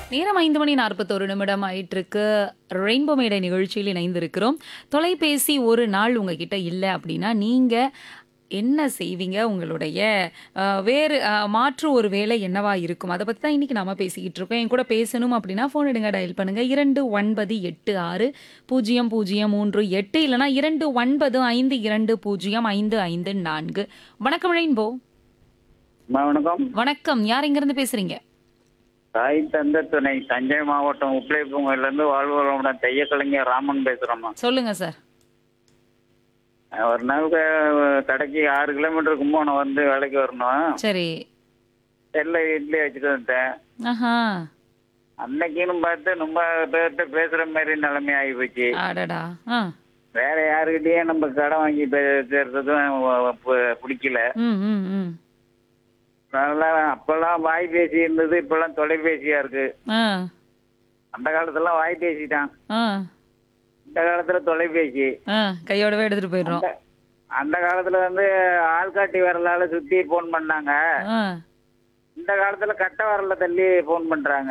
நேரம் ஐந்து மணி நாற்பத்தோரு நிமிடம் ஆயிட்டிருக்கு ரெயின்போ மேடை நிகழ்ச்சியில் இணைந்திருக்கிறோம் தொலைபேசி ஒரு நாள் உங்ககிட்ட இல்லை அப்படின்னா நீங்க என்ன செய்வீங்க உங்களுடைய அஹ், வேறு அஹ், மாற்று ஒரு வேலை என்னவா இருக்கும் அதை பற்றி தான் இன்னைக்கு நாம பேசிக்கிட்டு இருக்கோம் என் கூட பேசணும் அப்படின்னா ஃபோன் எடுங்க டயல் பண்ணுங்க இரண்டு ஒன்பது எட்டு ஆறு பூஜ்ஜியம் பூஜ்ஜியம் மூன்று எட்டு இல்லைனா இரண்டு ஒன்பது ஐந்து இரண்டு பூஜ்ஜியம் ஐந்து ஐந்து நான்கு வணக்கம் ரெயின்போ அம்மா, வணக்கம் வணக்கம் யார் இங்கிருந்து பேசுறீங்க தாய் தந்த துணை தஞ்சை மாவட்டம் உப்பிளைப்பூங்கல்ல இருந்து வாழ்வளமுடன் தைய கலைஞர் ராமன் பேசுறோம்மா சொல்லுங்க சார் அஹ் ஒரு நாள் க- கடைக்கு ஆறு கிலோமீட்டர் கும்போணம் வந்து வேலைக்கு வரணும் சரி செல்ல இட்லி வச்சுட்டு வந்துட்டேன் ஆஹா அன்னைக்குன்னு பார்த்து ரொம்ப பேர்கிட்ட பேசுற மாதிரி நிலைமை ஆகி போச்சு அடடா ஆ வேற யாருக்கிட்டயும் நம்ம கடன் வாங்கி பேசுறதும் பிடிக்கல ம் ம் ம் அதனால அப்பெல்லாம் வாய் பேசி இருந்தது இப்பெல்லாம் தொலைபேசியா இருக்கு ஆ அந்த காலத்துல வாய் பேசிட்டான் ஆ இந்த காலத்துல தொலைபேசி ஆ கையோடவே எடுத்துட்டு போயிடுறோம் அந்த- அந்த காலத்துல வந்து ஆள்காட்டி விரலால சுத்தி போன் பண்ணாங்க ஆ இந்த காலத்துல கட்ட விரல தள்ளி போன் பண்றாங்க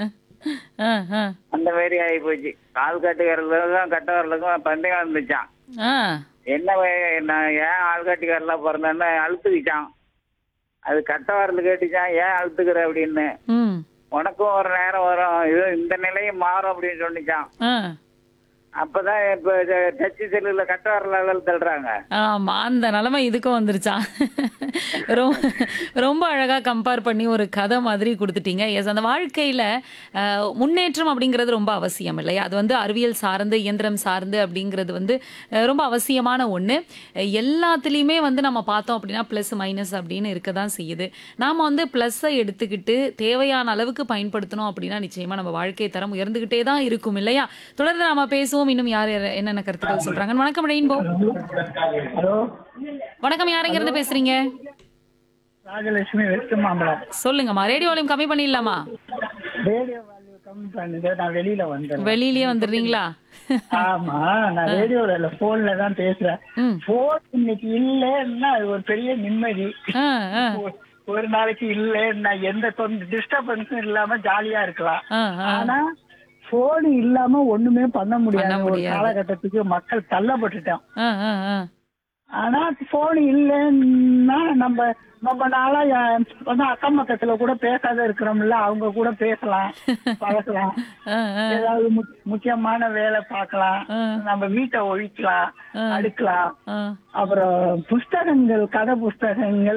ஆ ஆ அந்த மாதிரி ஆகி போச்சு ஆள்காட்டி விரலுக்கும் கட்ட விரலுக்கும் பந்தயம் இருந்துச்சான் ஆ என்ன வே- நான் ஏன் ஆள்காட்டி விரலா பிறந்தேன்னு அழுத்துக்கிச்சான் அது கட்ட விரல் கேட்டுச்சான் ஏன் அழுத்துக்கிற அப்படின்னு ம் உனக்கும் ஒரு நேரம் வரும் இது இந்த நிலையும் மாறும் அப்படின்னு சொன்னிச்சான் ஆ அப்பதான் இப்ப டச் செல்லுல கட்ட விரலால தள்ளுறாங்க ஆமா அந்த நிலைமை இதுக்கும் வந்துருச்சா ரொம்ப ரொம்ப அழகா கம்பேர் பண்ணி ஒரு கதை மாதிரி கொடுத்துட்டீங்க எஸ் அந்த வாழ்க்கையில அஹ், முன்னேற்றம் அப்படிங்கிறது ரொம்ப அவசியம் இல்லையா அது வந்து அறிவியல் சார்ந்து இயந்திரம் சார்ந்து அப்படிங்கிறது வந்து அஹ், ரொம்ப அவசியமான ஒண்ணு அஹ், எல்லாத்துலேயுமே வந்து நம்ம பார்த்தோம் அப்படின்னா ப்ளஸ் மைனஸ் அப்படின்னு இருக்க தான் செய்யுது நாம வந்து ப்ளஸ்ஸை எடுத்துக்கிட்டு தேவையான அளவுக்கு பயன்படுத்தணும் அப்படின்னா நிச்சயமா நம்ம வாழ்க்கை தரம் உயர்ந்துகிட்டே தான் இருக்கும் இல்லையா தொடர்ந்து நாம பேசுவோம் இன்னும் யார் யார் என்னென்ன கருத்துக்கள் சொல்றாங்க வணக்கம் ரெயின்போ ஹலோ வணக்கம் யாருங்க இருந்து பேசுறீங்க ராஜலட்சுமி வெஸ்ட் மாம்பலம் சொல்லுங்கம்மா ரேடியோ வால்யூம் கம்மி பண்ணிடலாமா ரேடியோ வேல்யூ கம்மி பண்ணுங்க நான் வெளியில வந்தேன் வெளியிலயே வந்துடுறீங்களா ஆமா நான் ரேடியோல இல்ல போன்ல தான் பேசுறேன் ம். போன் இன்னைக்கு இல்லைன்னா அது ஒரு பெரிய நிம்மதி ஆ, ஆ, ஒரு- ஒரு நாளைக்கு இல்லைன்னா எந்த டிஸ்டர்பன்ஸும் இல்லாம ஜாலியா இருக்கலாம் ஆ, ஆ. ஆனா போன் இல்லாம ஒண்ணுமே பண்ண முடியாது பண்ண ஒரு முடியாது. காலகட்டத்துக்கு மக்கள் தள்ளப்பட்டுட்டோம் ஆ, ஆ, ஆ. ஆனா போன் இல்லைன்னா நம்ம ரொம்ப நாளா யா- வந்து அக்கம் பக்கத்துல கூட பேசாத இருக்கிறோம்ல அவங்க கூட பேசலாம் பழகலாம் ஆ, ஆ. ஏதாவது மு- முக்கியமான வேலை பார்க்கலாம் ஆ. நம்ம வீட்டை ஒழிக்கலாம் அடுக்கலாம் ஆ. அப்புறம் புஸ்தகங்கள் கதை புஸ்தகங்கள்